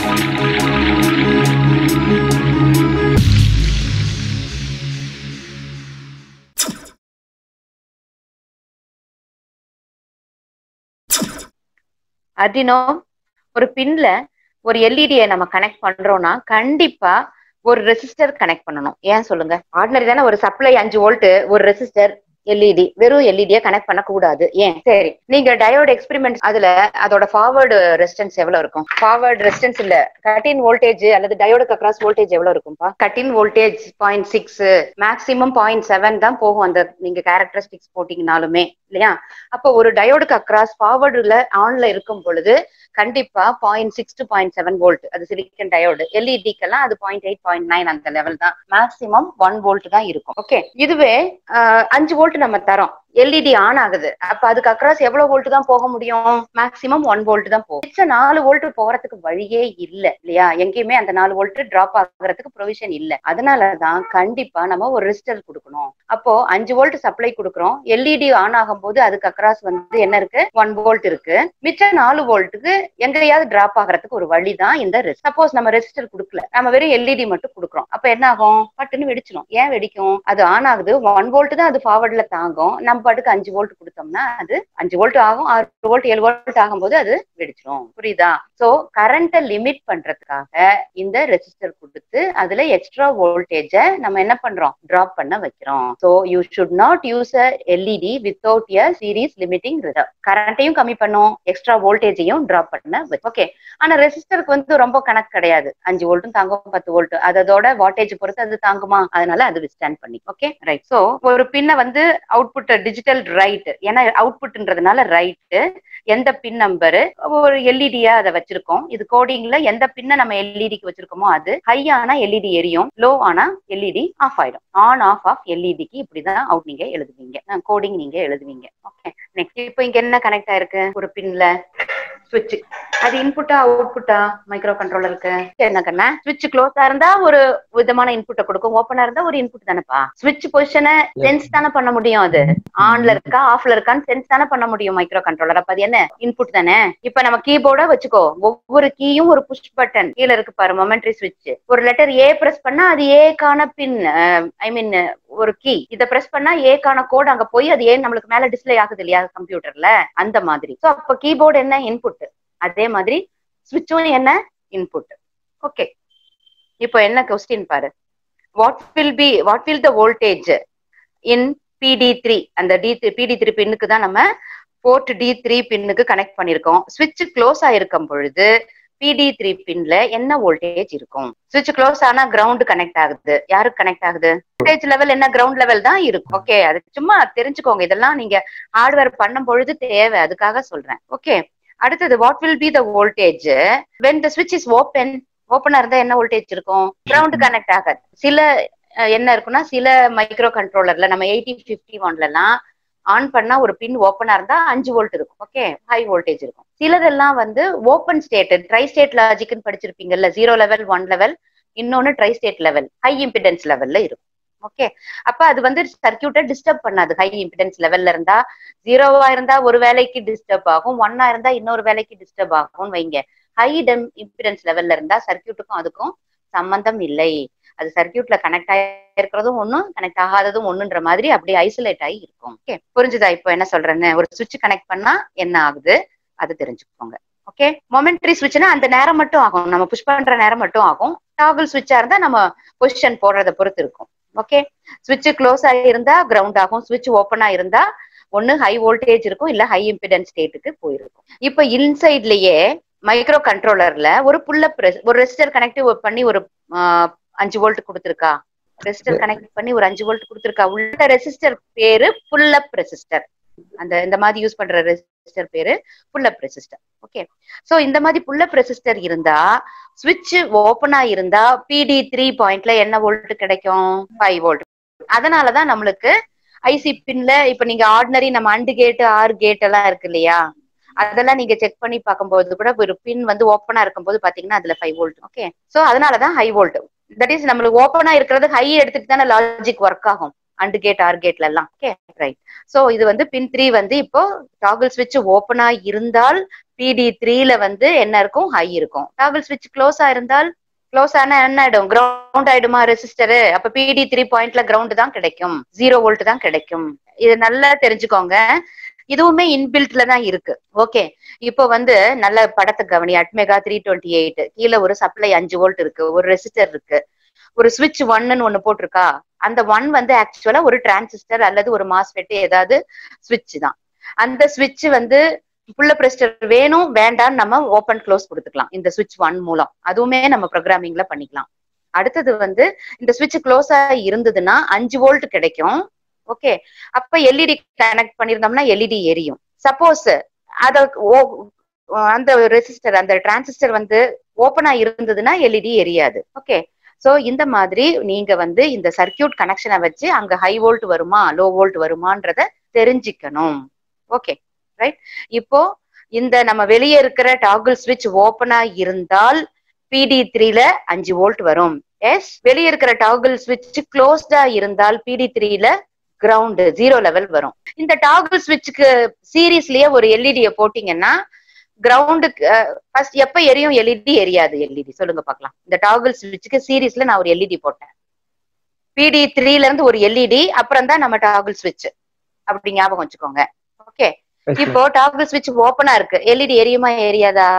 Arduino ஒரு பின்ல ஒரு எல்இடியை நம்ம கனெக்ட் பண்றோம்னா கண்டிப்பா ஒரு ரெசிஸ்டர் கனெக்ட் பண்ணணும் ஏன் சொல்லுங்க ஆர்டினரி தானே ஒரு சப்ளை அஞ்சு வோல்ட் ஒரு ரெசிஸ்டர் எல்இடி வெறும் எல்இடியை கனெக்ட் பண்ண கூடாது ஏன் சரி நீங்க டயோட் எக்ஸ்பெரிமெண்ட் அதுல அதோட ஃபார்வர்டு ரெசிஸ்டன்ஸ் எவ்வளவு இருக்கும் ஃபார்வர்டு ரெசிஸ்டன்ஸ் இல்ல கட்டின் வோல்டேஜ் அல்லது டயோடுக்கு அக்ராஸ் வோல்டேஜ் எவ்வளவு இருக்கும்பா cut in voltage point six maximum point seven தான் போகும் அந்த நீங்க கேரக்டரிஸ்டிக்ஸ் போட்டீங்கனாலுமே இல்லையா அப்போ ஒரு டயோடுக்கு அக்ராஸ் ஃபார்வர்டுல ஆன்ல இருக்கும் பொழுது கண்டிப்பா point six to point seven volt அது சிலிக்கன் டயோடு எல்இடிக்கெல்லாம் அது பாயிண்ட் எயிட் பாயிண்ட் நைன் அந்த லெவல் தான் மேக்ஸிமம் ஒன் வோல்ட் தான் இருக்கும் ஓகே இதுவே ஆஹ், அஞ்சு வோல்ட் நம்ம தரோம் எல்இடி ஆன் ஆகுது அப்ப அதுக்கு அக்ராஸ் எவ்வளவு வோல்ட் தான் போக முடியும் மேக்ஸிமம் ஒன் வோல்ட் தான் போகும் மிச்ச நாலு வோல்ட் போறதுக்கு வழியே இல்ல இல்லையா எங்கேயுமே அந்த நாலு வோல்ட் டிராப் ஆகுறதுக்கு ப்ரொவிஷன் இல்ல அதனாலதான் கண்டிப்பா நம்ம ஒரு ரெசிஸ்டர் கொடுக்கணும் அப்போ அஞ்சு வோல்ட் சப்ளை கொடுக்குறோம் எல்இடி ஆன் ஆகும்போது அதுக்கு அக்ராஸ் வந்து என்ன இருக்கு ஒன் வோல்ட் இருக்கு மிச்ச நாலு வோல்ட்டுக்கு எங்கேயாவது டிராப் ஆகுறதுக்கு ஒரு வழி தான் இந்த ரெஸ் சப்போஸ் நம்ம ரெசிஸ்டர் கொடுக்கல நம்ம வெறும் எல்இடி மட்டும் கொடுக்குறோம் அப்ப என்ன ஆகும் பட்டுன்னு வெடிச்சிடும் ஏன் வெடிக்கும் அது ஆன் ஆகுது ஒன் வோல்ட் தான் அது ஃபார்வர்ட்ல தாங்கும் நம்ம பாட்டுக்கு அஞ்சு வோல்ட் கொடுத்தோம்னா அது அஞ்சு வோல்ட் ஆகும் ஆறு வோல்ட் ஏழு வோல்ட் ஆகும்போது அது வெடிச்சிடும் புரியுதா சோ கரண்ட்டை லிமிட் பண்றதுக்காக இந்த ரெசிஸ்டர் கொடுத்து அதுல எக்ஸ்ட்ரா வோல்டேஜ நம்ம என்ன பண்றோம் டிராப் பண்ண வைக்கிறோம் so you should not use a LED without a series limiting resistor கரண்ட்டையும் கம்மி பண்ணும் எக்ஸ்ட்ரா வோல்டேஜையும் டிராப் பண்ண ஓகே ஆனா ரெசிஸ்டருக்கு வந்து ரொம்ப கணக்கு கிடையாது அஞ்சு வோல்ட்டும் தாங்கும் பத்து வோல்ட் அதோட வாட்டேஜ் பொறுத்து அது தாங்குமா அதனால அது விஸ்டாண்ட் பண்ணி ஓகே ரைட் சோ ஒரு பின்ன வந்து அவுட்புட் டிஜிட்டல் ரைட் ஏன்னா அவுட்புட்ன்றதுனால ரைட் எந்த பின் நம்பரு ஒரு எல்இடியா அதை வச்சிருக்கோம் இது கோடிங்ல எந்த பின்ன நம்ம எல்இடிக்கு வச்சிருக்கோமோ அது ஹை ஆனா எல்இடி எரியும் லோ ஆனா எல்இடி ஆஃப் ஆயிடும் ஆன் ஆஃப் ஆஃப் எல்இடிக்கு இப்படிதான் அவுட் நீங்க எழுதுவீங்க கோடிங் நீங்க எழுதுவீங்க ஓகே நெக்ஸ்ட் இப்போ இங்க என்ன கனெக்ட் ஆயிருக்கு ஒரு பின்ல சுவிட்ச் அது இன்புட்டா அவுட்புட்டா மைக்ரோ கண்ட்ரோலருக்கு என்ன கண்ணா சுவிட்ச் க்ளோஸா இருந்தா ஒரு விதமான இன்புட்டை கொடுக்கும் ஓப்பனா இருந்தா ஒரு இன்புட் தானேப்பா சுவிட்ச் பொசிஷனை சென்ஸ் தானே பண்ண முடியும் அது ஆன்ல இருக்கா ஆஃப்ல இருக்கான்னு சென்ஸ் தானே பண்ண முடியும் மைக்ரோ கண்ட்ரோலர் அப்ப அது என்ன இன்புட் தானே இப்ப நம்ம கீபோர்டா வச்சுக்கோ ஒவ்வொரு கீயும் ஒரு புஷ் பட்டன் கீழ இருக்கு பாரு மொமெண்ட்ரி சுவிட்ச் ஒரு லெட்டர் ஏ பிரஸ் பண்ணா அது ஏக்கான பின் ஐ மீன் ஒரு கீ இத பிரஸ் பண்ணா ஏக்கான கோட் அங்க போய் அது ஏன் நம்மளுக்கு மேல டிஸ்ப்ளே ஆகுது இல்லையா கம்ப்யூட்டர்ல அந்த மாதிரி சோ அப்ப கீபோர்டு என்ன இன்புட் அதே மாதிரி சுவிட்சும் என்ன இன்புட் ஓகே இப்போ என்ன கொஸ்டின் பாரு what will be what will the voltage in PD three அந்த டி பிடி த்ரீ பின்னுக்கு தான் நம்ம போர்ட் டி த்ரீ பின்னுக்கு கனெக்ட் பண்ணிருக்கோம் சுவிட்ச் க்ளோஸ் ஆயிருக்கும் பொழுது பிடி த்ரீ பின்ல என்ன வோல்டேஜ் இருக்கும் சுவிட்ச் க்ளோஸ் ஆனா கிரவுண்ட் கனெக்ட் ஆகுது யாருக்கு கனெக்ட் ஆகுது வோல்டேஜ் லெவல் என்ன கிரவுண்ட் லெவல் தான் இருக்கும் ஓகே அது சும்மா தெரிஞ்சுக்கோங்க இதெல்லாம் நீங்க ஹார்ட்வேர் பண்ணும் பொழுது தேவை அதுக்காக சொல்றேன் ஓகே அடுத்தது what will be the voltage when the சுவிட்ச் இஸ் ஓப்பன் ஓப்பனா இருந்தா என்ன வோல்டேஜ் இருக்கும் கிரவுண்ட் கனெக்ட் ஆகாது சில அஹ், என்ன இருக்குன்னா சில மைக்ரோ கண்ட்ரோலர்ல நம்ம எயிட்டி பிப்டி ஒன்ல எல்லாம் ஆன் பண்ணா ஒரு பின் ஓப்பனா இருந்தா அஞ்சு வோல்ட் இருக்கும் ஓகே ஹை வோல்டேஜ் இருக்கும் சிலதெல்லாம் வந்து ஓப்பன் ஸ்டேட் ட்ரை ஸ்டேட் லாஜிக்னு படிச்சிருப்பீங்கல்ல ஜீரோ லெவல் ஒன் லெவல் இன்னொன்னு tri state level high impedance லெவல்ல இருக்கும் ஓகே அப்ப அது வந்து சர்க்கியூட்டை டிஸ்டர்ப் பண்ணாது ஹை இம்பிடன்ஸ் லெவல்ல இருந்தா ஜீரோவா இருந்தா ஒரு வேலைக்கு டிஸ்டர்ப் ஆகும் ஒன்னா இருந்தா இன்னொரு வேலைக்கு டிஸ்டர்ப் ஆகும்னு வைங்க ஹை டெம் இம்பிடன்ஸ் லெவல்ல இருந்தா சர்க்கியூட்டுக்கும் அதுக்கும் சம்பந்தம் இல்லை அது சர்க்கியூட்ல கனெக்ட் ஆயிருக்கிறதும் ஒண்ணும் கனெக்ட் ஆகாததும் ஒண்ணுன்ற மாதிரி அப்படியே ஐசோலேட் ஆகி இருக்கும் ஓகே புரிஞ்சுதா இப்போ என்ன சொல்றேன்னு ஒரு சுவிட்ச் கனெக்ட் பண்ணா என்ன ஆகுது அது தெரிஞ்சுக்கோங்க ஓகே மொமெண்ட்ரி சுவிட்ச்னா அந்த நேரம் மட்டும் ஆகும் நம்ம புஷ் பண்ற நேரம் மட்டும் ஆகும் டாகிள் சுவிட்சா இருந்தா நம்ம பொசிஷன் போடுறத பொறுத்து இருக்கும் ஓகே சுவிட்ச் க்ளோஸ் ஆகிருந்தா கிரவுண்ட் ஆகும் சுவிட்ச் ஓப்பனா இருந்தா ஒண்ணு ஹை வோல்டேஜ் இருக்கும் இல்ல ஹை இம்பிடன்ஸ் ஸ்டேட்டுக்கு போயிருக்கும் இப்போ இன்சைட்லயே மைக்ரோ கண்ட்ரோலர்ல ஒரு புல்லப் ஒரு ரெசிஸ்டர் கனெக்ட் பண்ணி ஒரு ஆஹ், அஞ்சு வோல்ட் கொடுத்துருக்கா ரெசிஸ்டர் கனெக்ட் பண்ணி ஒரு அஞ்சு வோல்ட் கொடுத்துருக்கா உள்ள ரெசிஸ்டர் பேரு புல்லப் ரெசிஸ்டர் அந்த இந்த மாதிரி யூஸ் பண்ற ரெசிஸ்டர் பேரு புல்லப் ரெசிஸ்டர் ஓகே சோ இந்த மாதிரி புல்லப் ரெசிஸ்டர் இருந்தா சுவிட்ச் ஓப்பனா இருந்தா பிடி த்ரீ பாயிண்ட்ல என்ன வோல்ட் கிடைக்கும் ஃபைவ் வோல்ட் அதனாலதான் நம்மளுக்கு ஐசி பின்ல இப்ப நீங்க ஆர்டினரி நம்ம அண்டு கேட் ஆறு கேட் எல்லாம் இருக்கு இல்லையா அதெல்லாம் நீங்க செக் பண்ணி பார்க்கும்போது கூட ஒரு பின் வந்து ஓப்பனா இருக்கும்போது பாத்தீங்கன்னா அதுல ஃபைவ் வோல்ட் ஓகே சோ அதனாலதான் ஹை வோல்ட் தட் இஸ் நம்மளுக்கு ஓப்பனா இருக்கிறது ஹை எடுத்துட்டு தானே லாஜிக் ஒர்க் ஆகும் அண்டு கேட் ஆர் கேட்ல எல்லாம் ஓகே ரைட் சோ இது வந்து பின் த்ரீ வந்து இப்போ டாகிள் சுவிட்ச் ஓப்பனா இருந்தால் பிடி த்ரீல வந்து என்ன இருக்கும் ஹை இருக்கும் டாகிள் ஸ்விட்ச் க்ளோஸா இருந்தால் க்ளோஸ் ஆனா என்ன ஆயிடும் கிரவுண்ட் ஆயிடுமா ரெசிஸ்டர் அப்ப பிடி த்ரீ பாயிண்ட்ல கிரவுண்ட் தான் கிடைக்கும் ஜீரோ வோல்ட் தான் கிடைக்கும் இது நல்லா தெரிஞ்சுக்கோங்க இதுவுமே இன்பில்ட்ல தான் இருக்கு ஓகே இப்போ வந்து நல்ல படத்தை கவனி அட்மெகா த்ரீ டுவெண்ட்டி எயிட் கீழே ஒரு சப்ளை அஞ்சு வோல்ட் இருக்கு ஒரு ரெசிஸ்டர் இருக்கு ஒரு சுவிட்ச் ஒன்னு ஒண்ணு போட்டிருக்கா அந்த ஒன் வந்து ஆக்சுவலா ஒரு டிரான்சிஸ்டர் அல்லது ஒரு மாஸ்பெட் ஏதாவது சுவிட்ச் தான் அந்த சுவிட்ச் வந்து புள்ள பிரஸ்டர் வேணும் வேண்டாம் நம்ம ஓப்பன் க்ளோஸ் கொடுத்துக்கலாம் இந்த சுவிட்ச் ஒன் மூலம் அதுவுமே நம்ம ப்ரோக்ராமிங்ல பண்ணிக்கலாம் அடுத்தது வந்து இந்த சுவிட்ச் க்ளோஸா இருந்ததுன்னா அஞ்சு வோல்ட் கிடைக்கும் ஓகே அப்ப எல்இடி கனெக்ட் பண்ணிருந்தோம்னா எல்இடி எரியும் சப்போஸ் அத அந்த ரெசிஸ்டர் அந்த டிரான்சிஸ்டர் வந்து ஓப்பனா இருந்ததுன்னா எல்இடி எரியாது ஓகே சோ இந்த மாதிரி நீங்க வந்து இந்த சர்க்கியூட் கனெக்ஷனை வச்சு அங்க ஹை வோல்ட் வருமா லோ வோல்ட் வருமான்றத தெரிஞ்சுக்கணும் ஓகே ரைட் இப்போ இந்த நம்ம வெளியே இருக்கிற டாகுல் ஸ்விட்ச் ஓப்பனா இருந்தால் பிடி த்ரீல அஞ்சு வோல்ட் வரும் எஸ் வெளியே இருக்கிற டாகுல் ஸ்விட்ச் க்ளோஸ்டா இருந்தால் பிடி த்ரீல கிரவுண்ட் ஜீரோ லெவல் வரும் இந்த டாகுல் ஸ்விட்சுக்கு சீரீஸ்லயே ஒரு எல்இடிய போட்டீங்கன்னா கிரவுண்டுக்கு ஃபர்ஸ்ட் எப்ப எரியும் எல்இடி எரியாது எல்இடி சொல்லுங்க பார்க்கலாம் இந்த டாகுல் ஸ்விட்சுக்கு சீரீஸ்ல நான் ஒரு எல்இடி போட்டேன் பிடி த்ரீல இருந்து ஒரு எல்இடி அப்புறம் தான் நம்ம டாகுல் ஸ்விட்ச் அப்படி ஞாபகம் வச்சுக்கோங்க ஓகே இப்போ டாகுல் ஸ்விட்ச் ஓப்பனா இருக்கு எல்இடி எரியுமா எரியாதா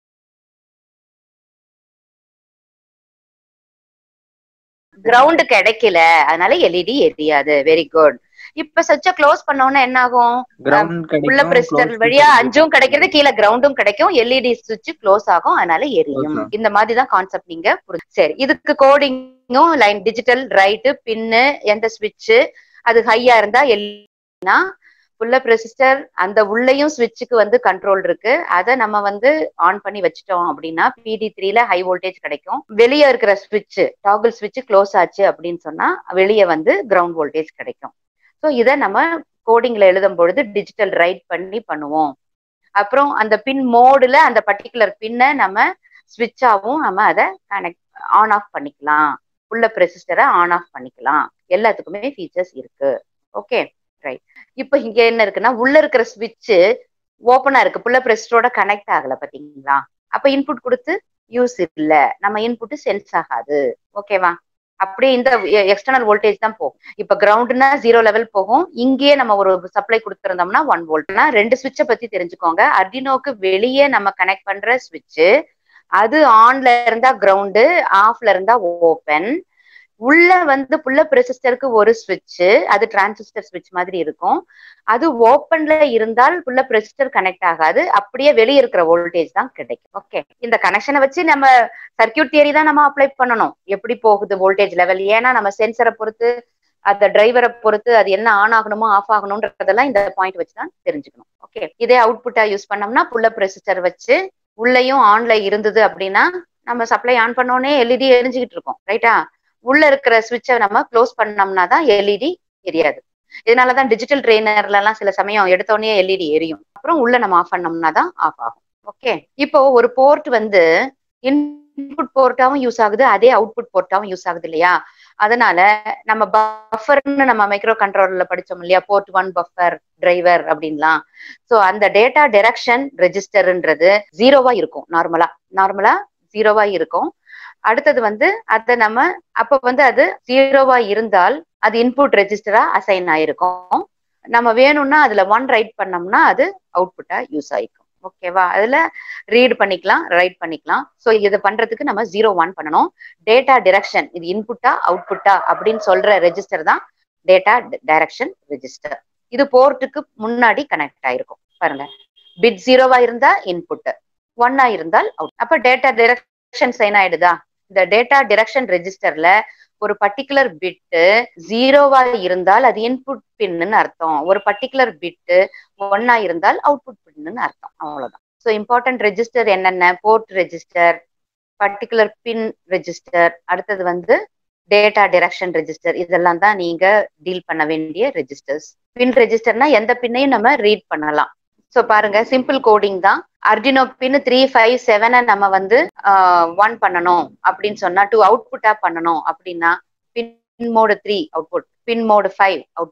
கிரவுண்ட் கிடைக்கல அதனால எல்இடி எரியாது வெரி குட் இப்ப சச்ச க்ளோஸ் பண்ணோம்னா என்ன ஆகும் உள்ள பிரஸ்டர் வழியா அஞ்சும் கிடைக்கிறது கீழே கிரவுண்டும் கிடைக்கும் எல்இடி சுவிட்ச் க்ளோஸ் ஆகும் அதனால எரியும் இந்த மாதிரி தான் கான்செப்ட் நீங்க சரி இதுக்கு கோடிங்கும் லைன் டிஜிட்டல் ரைட்டு பின்னு எந்த சுவிட்ச் அது ஹையா இருந்தா எல்னா உள்ள ரெசிஸ்டர் அந்த உள்ளயும் சுவிட்சுக்கு வந்து கண்ட்ரோல் இருக்கு அதை நம்ம வந்து ஆன் பண்ணி வச்சுட்டோம் அப்படின்னா பிடி த்ரீல ஹை வோல்டேஜ் கிடைக்கும் வெளியே இருக்கிற சுவிட்ச் டாகுல் சுவிட்ச் க்ளோஸ் ஆச்சு அப்படின்னு சொன்னா வெளியே வந்து கிரவுண்ட் வோல்டேஜ் கிடைக்கும் ஸோ இதை நம்ம கோடிங்ல எழுதும் பொழுது டிஜிட்டல் ரைட் பண்ணி பண்ணுவோம் அப்புறம் அந்த பின் மோடுல அந்த பர்டிகுலர் பின்னை நம்ம ஸ்விட்சாவும் நம்ம அதை கனெக்ட் ஆன் ஆஃப் பண்ணிக்கலாம் உள்ள ரெசிஸ்டரை ஆன் ஆஃப் பண்ணிக்கலாம் எல்லாத்துக்குமே ஃபீச்சர்ஸ் இருக்கு ஓகே ரைட் இப்போ இங்க என்ன இருக்குன்னா உள்ள இருக்கிற சுவிட்ச் ஓப்பனா இருக்கு புள்ள பிரஸ்டரோட கனெக்ட் ஆகல பாத்தீங்களா அப்ப இன்புட் கொடுத்து யூஸ் இல்ல நம்ம இன்புட் சென்ஸ் ஆகாது ஓகேவா அப்படியே இந்த எக்ஸ்டர்னல் வோல்டேஜ் தான் போகும் இப்ப கிரவுண்ட்னா ஜீரோ லெவல் போகும் இங்கேயே நம்ம ஒரு சப்ளை கொடுத்துருந்தோம்னா ஒன் வோல்ட்னா ரெண்டு சுவிட்சை பத்தி தெரிஞ்சுக்கோங்க அர்டினோக்கு வெளியே நம்ம கனெக்ட் பண்ற சுவிட்ச் அது ஆன்ல இருந்தா கிரவுண்டு ஆஃப்ல இருந்தா ஓப்பன் உள்ள வந்து புள்ள ரெசிஸ்டருக்கு ஒரு சுவிட்ச் அது டிரான்சிஸ்டர் சுவிட்ச் மாதிரி இருக்கும் அது ஓப்பன்ல இருந்தால் புள்ள ரெசிஸ்டர் கனெக்ட் ஆகாது அப்படியே வெளியே இருக்கிற வோல்டேஜ் தான் கிடைக்கும் ஓகே இந்த கனெக்ஷனை வச்சு நம்ம சர்க்கியூட் தியரி தான் நம்ம அப்ளை பண்ணணும் எப்படி போகுது வோல்டேஜ் லெவல் ஏன்னா நம்ம சென்சரை பொறுத்து அந்த டிரைவரை பொறுத்து அது என்ன ஆன் ஆகணுமோ ஆஃப் ஆகணும்ன்றதெல்லாம் இந்த பாயிண்ட் வச்சு தான் தெரிஞ்சுக்கணும் ஓகே இதே அவுட்புட்டா யூஸ் பண்ணோம்னா புள்ள ரெசிஸ்டர் வச்சு உள்ளயும் ஆன்ல இருந்தது அப்படின்னா நம்ம சப்ளை ஆன் பண்ணோடனே எல்இடி எரிஞ்சுக்கிட்டு இருக்கோம் ரைட்டா உள்ள இருக்கிற சுவிட்சை நம்ம க்ளோஸ் பண்ணோம்னா தான் எல்இடி எரியாது இதனாலதான் டிஜிட்டல் ட்ரெயினர்ல எல்லாம் சில சமயம் எடுத்தோடனே எல்இடி எரியும் அப்புறம் உள்ள நம்ம ஆஃப் பண்ணோம்னா தான் ஆஃப் ஆகும் ஓகே இப்போ ஒரு போர்ட் வந்து இன்புட் போர்ட்டாவும் யூஸ் ஆகுது அதே அவுட்புட் போர்ட்டாவும் யூஸ் ஆகுது இல்லையா அதனால நம்ம பஃபர்னு நம்ம மைக்ரோ கண்ட்ரோலர்ல படிச்சோம் இல்லையா போர்ட் ஒன் பஃபர் டிரைவர் அப்படின்லாம் சோ அந்த டேட்டா டைரக்ஷன் ரெஜிஸ்டர்ன்றது ஜீரோவா இருக்கும் நார்மலா நார்மலா ஜீரோவா இருக்கும் அடுத்தது வந்து அதை நம்ம அப்ப வந்து அது ஜீரோவா இருந்தால் அது இன்புட் ரெஜிஸ்டரா அசைன் ஆயிருக்கும் நம்ம வேணும்னா அதுல ஒன் ரைட் பண்ணோம்னா அது அவுட்புட்டா யூஸ் ஆயிக்கும் ஓகேவா அதுல ரீட் பண்ணிக்கலாம் ரைட் பண்ணிக்கலாம் ஸோ இதை பண்றதுக்கு நம்ம ஜீரோ ஒன் பண்ணணும் டேட்டா டிரெக்ஷன் இது இன்புட்டா அவுட்புட்டா அப்படின்னு சொல்ற ரெஜிஸ்டர் தான் டேட்டா டைரக்ஷன் ரெஜிஸ்டர் இது போர்ட்டுக்கு முன்னாடி கனெக்ட் ஆயிருக்கும் பாருங்க பிட் ஜீரோவா இருந்தா இன்புட் ஒன்னா இருந்தால் அவுட் அப்ப டேட்டா டிரெக்ஷன் சைன் ஆயிடுதா இந்த டேட்டா டிரெக்ஷன் ரெஜிஸ்டர்ல ஒரு பர்டிகுலர் பிட்டு ஜீரோவா இருந்தால் அது இன்புட் பின்னு அர்த்தம் ஒரு பர்டிகுலர் பிட்டு ஒன்னா இருந்தால் அவுட்புட் பின்னு அர்த்தம் அவ்வளவுதான் ஸோ இம்பார்ட்டன்ட் ரெஜிஸ்டர் என்னென்ன port register particular pin register அடுத்தது வந்து டேட்டா டிரெக்ஷன் ரெஜிஸ்டர் இதெல்லாம் தான் நீங்க டீல் பண்ண வேண்டிய ரெஜிஸ்டர்ஸ் பின் ரெஜிஸ்டர்னா எந்த பின்னையும் நம்ம ரீட் பண்ணலாம் ஸோ பாருங்க சிம்பிள் கோடிங் தான் அர்டினோ பின் த்ரீ ஃபைவ் செவனை நம்ம வந்து ஒன் பண்ணணும் அப்படின்னு சொன்னா டூ அவுட்புட்டா பண்ணணும் அப்படின்னா pin mode three output pin mode five output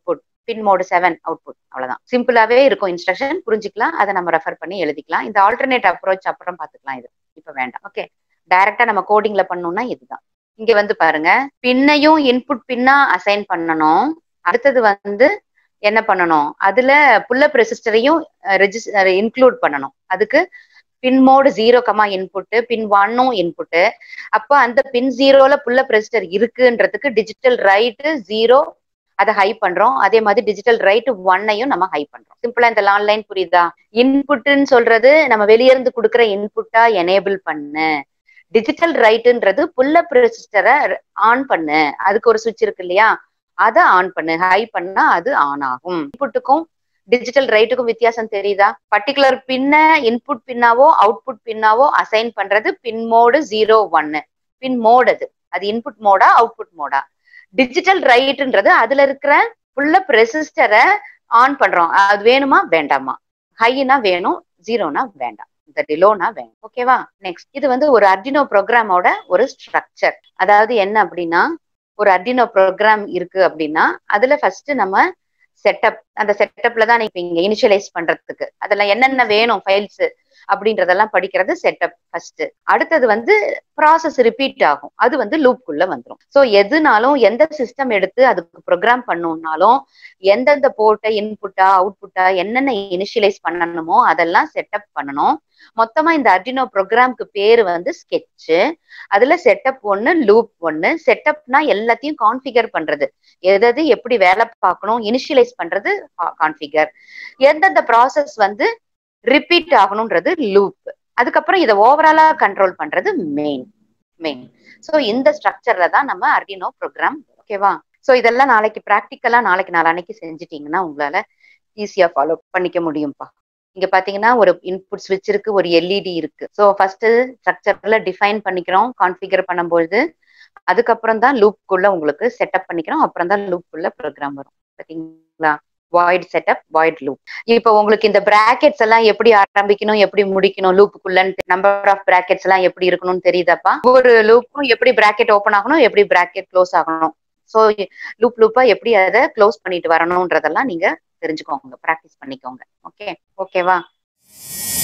pin mode seven output அவ்வளவுதான் சிம்பிளாவே இருக்கும் இன்ஸ்ட்ரக்ஷன் புரிஞ்சுக்கலாம் அதை நம்ம ரெஃபர் பண்ணி எழுதிக்கலாம் இந்த ஆல்டர்னேட் அப்ரோச் அப்புறம் பாத்துக்கலாம் இது இப்ப வேண்டாம் ஓகே டைரக்டா நம்ம கோடிங்ல பண்ணோம்னா இதுதான் இங்க வந்து பாருங்க பின்னையும் இன்புட் பின்னா அசைன் பண்ணணும் அடுத்தது வந்து என்ன பண்ணணும் அதுல புல்லப் ரெசிஸ்டரையும் ரெஜிஸ்டர் இன்க்ளூட் பண்ணணும் அதுக்கு pin mode zero comma input pin ஒன்னும் இன்புட்டு அப்போ அந்த பின் ஜீரோல புல்லப் ரெசிஸ்டர் இருக்குன்றதுக்கு டிஜிட்டல் ரைட்டு ஜீரோ அதை ஹை பண்றோம் அதே மாதிரி டிஜிட்டல் ரைட் ஒன்னையும் நம்ம ஹை பண்றோம் சிம்பிளா இந்த லைன் புரியுதா இன்புட்னு சொல்றது நம்ம வெளிய இருந்து கொடுக்குற இன்புட்டா எனேபிள் பண்ணு டிஜிட்டல் ரைட்டுன்றது புல்லப் ரெசிஸ்டரை ஆன் பண்ணு அதுக்கு ஒரு சுவிட்ச் இருக்கு இல்லையா அதை ஆன் பண்ணு ஹை பண்ணா அது ஆன் ஆகும் இன்புட்டுக்கும் டிஜிட்டல் ரைட்டுக்கும் வித்தியாசம் தெரியுதா பர்டிகுலர் பின்ன இன்புட் பின்னாவோ அவுட்புட் பின்னாவோ அசைன் பண்றது பின் மோடு ஜீரோ ஒன்னு பின் மோடு அது அது இன்புட் மோடா அவுட்புட் மோடா டிஜிட்டல் ரைட்ன்றது அதுல இருக்கிற புல்லப் ரெசிஸ்டரை ஆன் பண்றோம் அது வேணுமா வேண்டாமா ஹைனா வேணும் ஜீரோனா வேண்டாம் இந்த டிலோனா வேணும் ஓகேவா நெக்ஸ்ட் இது வந்து ஒரு அர்டினோ ப்ரோக்ராமோட ஒரு ஸ்ட்ரக்சர் அதாவது என்ன அப்படின்னா ஒரு அர்டினோ ப்ரோக்ராம் இருக்கு அப்படின்னா அதுல ஃபர்ஸ்ட் நம்ம செட்டப் அந்த செட்டப்ல தான் நீங்க இங்க இனிஷியலைஸ் பண்றதுக்கு அதெல்லாம் என்னென்ன வேணும் ஃபைல்ஸ் அப்படின்றதெல்லாம் படிக்கிறது செட்டப் ஃபர்ஸ்ட் அடுத்தது வந்து ப்ராசஸ் ரிப்பீட் ஆகும் அது வந்து லூப்குள்ள வந்துடும் ஸோ எதுனாலும் எந்த சிஸ்டம் எடுத்து அதுக்கு ப்ரோக்ராம் பண்ணணும்னாலும் எந்தெந்த போர்ட்டை இன்புட்டா அவுட்புட்டா என்னென்ன இனிஷியலைஸ் பண்ணணுமோ அதெல்லாம் செட்டப் பண்ணணும் மொத்தமா இந்த அர்டினோ ப்ரோக்ராம்க்கு பேரு வந்து ஸ்கெட்சு அதுல செட்டப் ஒன்னு லூப் ஒன்னு செட்டப்னா எல்லாத்தையும் கான்ஃபிகர் பண்றது எது எப்படி வேலை பார்க்கணும் இனிஷியலைஸ் பண்றது கான்ஃபிகர் எந்தெந்த ப்ராசஸ் வந்து ரிப்பீட் ஆகணும்ன்றது லூப் அதுக்கப்புறம் இதை ஓவராலா கண்ட்ரோல் பண்றது மெயின் மெயின் ஸோ இந்த ஸ்ட்ரக்சர்ல தான் நம்ம அர்டினோ ப்ரோக்ராம் ஓகேவா ஸோ இதெல்லாம் நாளைக்கு ப்ராக்டிக்கலா நாளைக்கு நாளானைக்கு செஞ்சுட்டீங்கன்னா உங்களால ஈஸியா ஃபாலோ பண்ணிக்க முடியும்ப்பா இங்க பாத்தீங்கன்னா ஒரு இன்புட் ஸ்விட்ச் இருக்கு ஒரு எல்இடி இருக்கு ஸோ ஃபர்ஸ்ட் ஸ்ட்ரக்சர்ல டிஃபைன் பண்ணிக்கிறோம் கான்ஃபிகர் பண்ணும்போது அதுக்கப்புறம் தான் லூப்குள்ள உங்களுக்கு செட்டப் பண்ணிக்கிறோம் அப்புறம் தான் லூப்குள்ள ப்ரோக்ராம் வரும் பாத்தீங்களா வாய்ட் செட்டப் வாய்ட் லூப் இப்போ உங்களுக்கு இந்த பிராக்கெட்ஸ் எல்லாம் எப்படி ஆரம்பிக்கணும் எப்படி முடிக்கணும் லூப்புக்குள்ள நம்பர் ஆஃப் பிராக்கெட்ஸ் எல்லாம் எப்படி இருக்கணும்னு தெரியுதாப்பா ஒவ்வொரு லூப்பும் எப்படி பிராக்கெட் ஓப்பன் ஆகணும் எப்படி பிராக்கெட் க்ளோஸ் ஆகணும் ஸோ லூப் லூப்பா எப்படி அதை க்ளோஸ் பண்ணிட்டு வரணும்ன்றதெல்லாம் நீங்க தெரிஞ்சுக்கோங்க ப்ராக்டிஸ் பண்ணிக்கோங்க ஓகே ஓகேவா